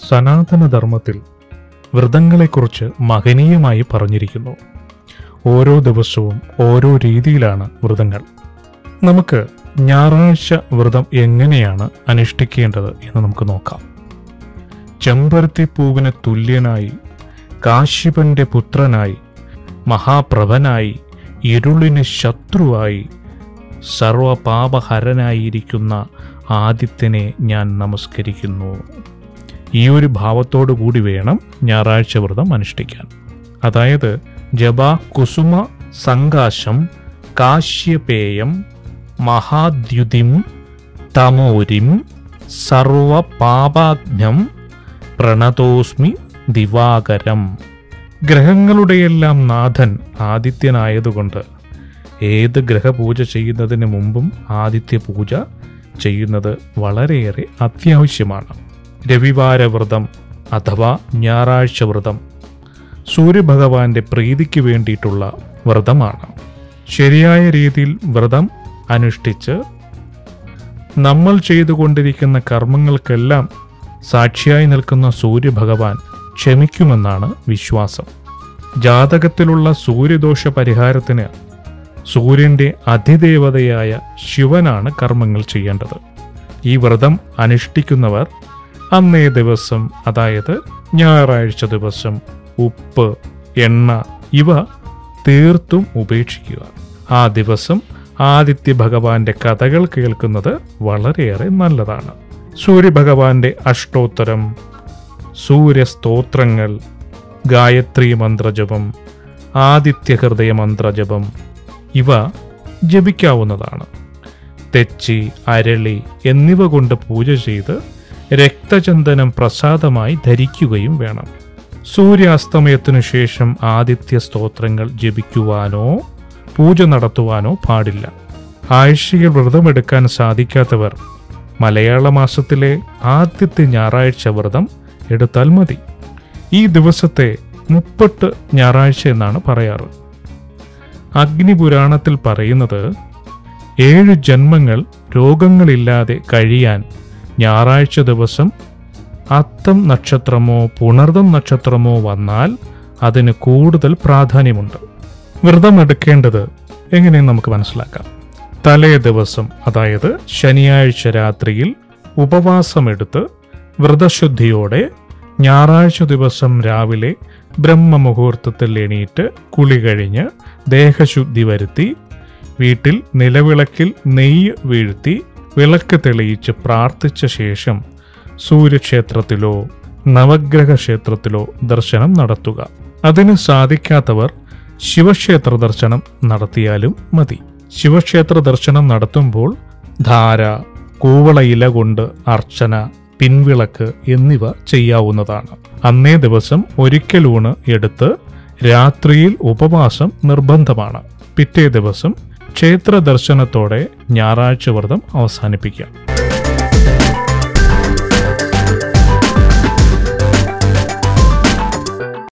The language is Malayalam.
സനാതനധർമ്മത്തിൽ വ്രതങ്ങളെക്കുറിച്ച് മഹനീയമായി പറഞ്ഞിരിക്കുന്നു ഓരോ ദിവസവും ഓരോ രീതിയിലാണ് വ്രതങ്ങൾ നമുക്ക് ഞായറാഴ്ച വ്രതം എങ്ങനെയാണ് അനുഷ്ഠിക്കേണ്ടത് എന്ന് നമുക്ക് നോക്കാം ചെമ്പരത്തി പൂവിന് തുല്യനായി കാശിപന്റെ പുത്രനായി മഹാപ്രഭനായി ഇരുളിന് ശത്രുവായി സർവപാപഹരനായിരിക്കുന്ന ആദിത്യനെ ഞാൻ നമസ്കരിക്കുന്നു ഈ ഒരു ഭാവത്തോടു കൂടി വേണം ഞായറാഴ്ച വ്രതം അനുഷ്ഠിക്കാൻ അതായത് ജപ കുസുമ സങ്കാശം കാശ്യപേയം മഹാദ്യുതിം തമോരിം സർവപാപാഗ്നം പ്രണതോസ്മി ദിവാകരം ഗ്രഹങ്ങളുടെയെല്ലാം നാഥൻ ആദിത്യനായതുകൊണ്ട് ഏത് ഗ്രഹപൂജ ചെയ്യുന്നതിന് മുമ്പും ആദിത്യ പൂജ ചെയ്യുന്നത് വളരെയേറെ അത്യാവശ്യമാണ് രവിവാര വ്രതം അഥവാ ഞായറാഴ്ച വ്രതം സൂര്യഭഗവാന്റെ പ്രീതിക്ക് വേണ്ടിയിട്ടുള്ള വ്രതമാണ് ശരിയായ രീതിയിൽ വ്രതം അനുഷ്ഠിച്ച് നമ്മൾ ചെയ്തുകൊണ്ടിരിക്കുന്ന കർമ്മങ്ങൾക്കെല്ലാം സാക്ഷിയായി നിൽക്കുന്ന സൂര്യഭഗവാൻ ക്ഷമിക്കുമെന്നാണ് വിശ്വാസം ജാതകത്തിലുള്ള സൂര്യദോഷ പരിഹാരത്തിന് സൂര്യന്റെ അധിദേവതയായ ശിവനാണ് കർമ്മങ്ങൾ ചെയ്യേണ്ടത് ഈ വ്രതം അനുഷ്ഠിക്കുന്നവർ അന്നേ ദിവസം അതായത് ഞായറാഴ്ച ദിവസം ഉപ്പ് എണ്ണ ഇവ തീർത്തും ഉപേക്ഷിക്കുക ആ ദിവസം ആദിത്യ ഭഗവാന്റെ കഥകൾ കേൾക്കുന്നത് വളരെയേറെ നല്ലതാണ് സൂര്യഭഗവാന്റെ അഷ്ടോത്തരം സൂര്യസ്തോത്രങ്ങൾ ഗായത്രി മന്ത്രജപം ആദിത്യഹൃദയ മന്ത്രജപം ഇവ ജപിക്കാവുന്നതാണ് തെച്ചി അരളി എന്നിവ കൊണ്ട് പൂജ ചെയ്ത് രക്തചന്ദനം പ്രസാദമായി ധരിക്കുകയും വേണം സൂര്യാസ്തമയത്തിനു ശേഷം ആദിത്യ സ്തോത്രങ്ങൾ ജപിക്കുവാനോ പൂജ നടത്തുവാനോ പാടില്ല ആഴ്ചയിൽ വ്രതമെടുക്കാൻ സാധിക്കാത്തവർ മലയാള മാസത്തിലെ ആദ്യത്തെ ഞായറാഴ്ച വ്രതം എടുത്താൽ മതി ഈ ദിവസത്തെ മുപ്പട്ട് ഞായറാഴ്ച എന്നാണ് പറയാറ് അഗ്നിപുരാണത്തിൽ പറയുന്നത് ഏഴ് ജന്മങ്ങൾ രോഗങ്ങളില്ലാതെ കഴിയാൻ ഞായറാഴ്ച ദിവസം അത്തം നക്ഷത്രമോ പുണർദം നക്ഷത്രമോ വന്നാൽ അതിന് കൂടുതൽ പ്രാധാന്യമുണ്ട് വ്രതമെടുക്കേണ്ടത് എങ്ങനെ നമുക്ക് മനസ്സിലാക്കാം തലേ ദിവസം അതായത് ശനിയാഴ്ച രാത്രിയിൽ ഉപവാസമെടുത്ത് വ്രതശുദ്ധിയോടെ ഞായറാഴ്ച ദിവസം രാവിലെ ബ്രഹ്മമുഹൂർത്തത്തിൽ എണീറ്റ് കുളി കഴിഞ്ഞ് ദേഹശുദ്ധി വരുത്തി വീട്ടിൽ നിലവിളക്കിൽ നെയ്യ് വീഴ്ത്തി വിളക്ക് തെളിയിച്ച് പ്രാർത്ഥിച്ച ശേഷം സൂര്യക്ഷേത്രത്തിലോ നവഗ്രഹ ക്ഷേത്രത്തിലോ ദർശനം നടത്തുക അതിന് സാധിക്കാത്തവർ ശിവക്ഷേത്ര ദർശനം നടത്തിയാലും മതി ശിവക്ഷേത്ര ദർശനം നടത്തുമ്പോൾ ധാര കൂവള ഇല കൊണ്ട് അർച്ചന പിൻവിളക്ക് എന്നിവ ചെയ്യാവുന്നതാണ് അന്നേ ദിവസം ഒരിക്കലൂണ് എടുത്ത് രാത്രിയിൽ ഉപവാസം നിർബന്ധമാണ് പിറ്റേ ദിവസം ക്ഷേത്ര ദർശനത്തോടെ ഞായറാഴ്ച വ്രതം അവസാനിപ്പിക്കാം